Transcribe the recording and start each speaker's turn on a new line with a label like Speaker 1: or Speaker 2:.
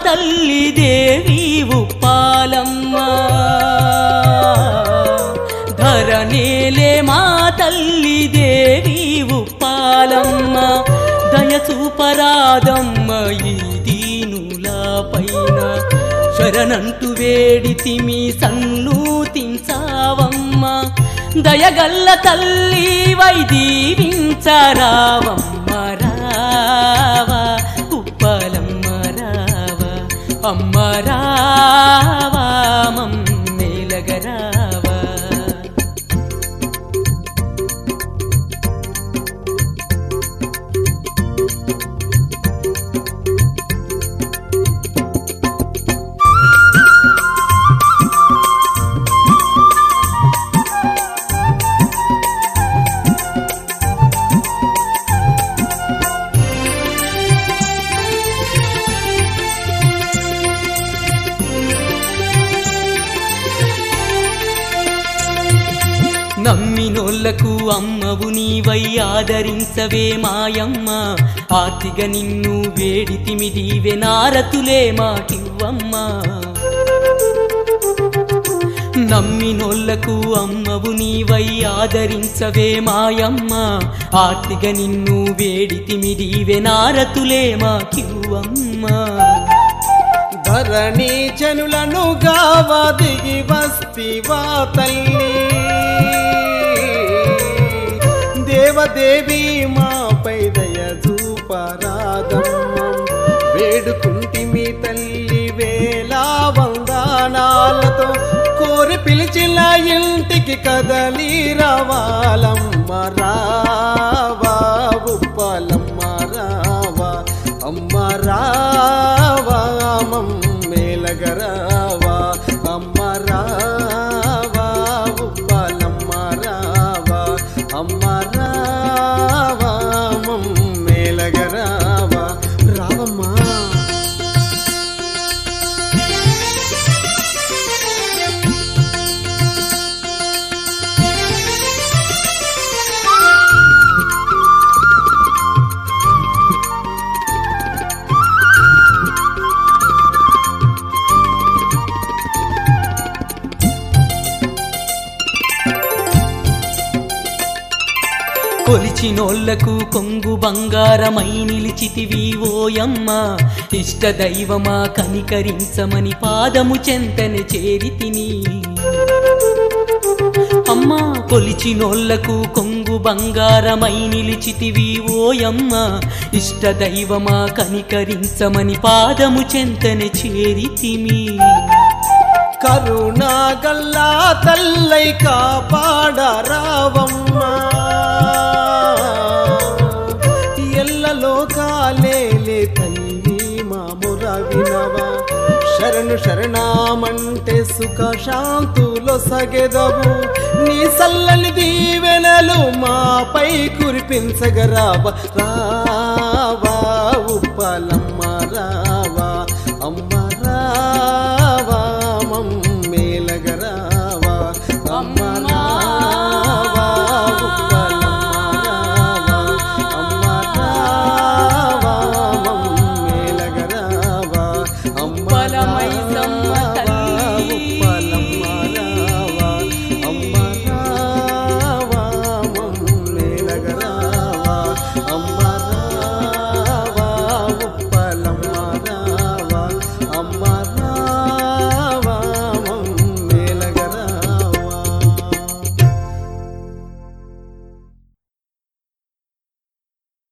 Speaker 1: తల్లి దేవి ఉప్పాలమ్మ ధరనేలే మా తల్లి దేవి ఉప్పాలమ్మ దయచూపరాదమ్మ ఈ దీనుల పైన శరణంటు వేడితిమి సన్ను తించావమ్మ దయగల్ల తల్లి వై దీవించరావమ్మ రావా ఉప్పలమ్మ రావా అమ్మ రావా మమ్మేలగరావా నమ్మినోళ్లకు అమ్మవు నీవై ఆదరించవే మాయమ్మ ఆర్తిగ నిన్ను వేడితిమి దీవె నారతులే మాకివ్వమ్మా నమ్మినోళ్లకు అమ్మవు నీవై ఆదరించవే మాయమ్మ ఆర్తిగ నిన్ను వేడితిమి దీవె నారతులే మాకివ్వమ్మా
Speaker 2: ధరణి జనులను గావా దిగి వస్తివా తల్లి దేవదేవి మాపై దయ చూపరాదమ్మ వేడుకుంటిమి తల్లి వేలా వందనాలతో కోరి పిలిచిన ఇంటికి కదలి రావాలమ్మ రావా ఉప్పలమ్మ రావా అమ్మ రావా మమ్మేలగరావా అమ్మ రావా ఉప్పలమ్మ రావా అమ్మ రావా మమ్మేలగరావా రావమ్మా
Speaker 1: కొలిచినోళ్లకు కొంగు బంగారమై నిలిచితివి ఓయమ్మ ఇష్ట దైవమా కనికరించమని పాదము చెంతని చేరితిని అమ్మా కొలిచినోళ్లకు కొంగు బంగారమై నిలిచితివి ఓయమ్మ ఇష్ట దైవమా కనికరించమని పాదము చెంతని చేరితిమి
Speaker 2: కరుణా గల్లా తల్లై కాపాడరావమ్మా ఎల్లలో కాలేలే తల్లి మాముర వినవా శరణు శరణామంటే సుఖ శాంతులో సగెదవు నీ సల్లని దీవెనలు మాపై కురిపించగరావ రా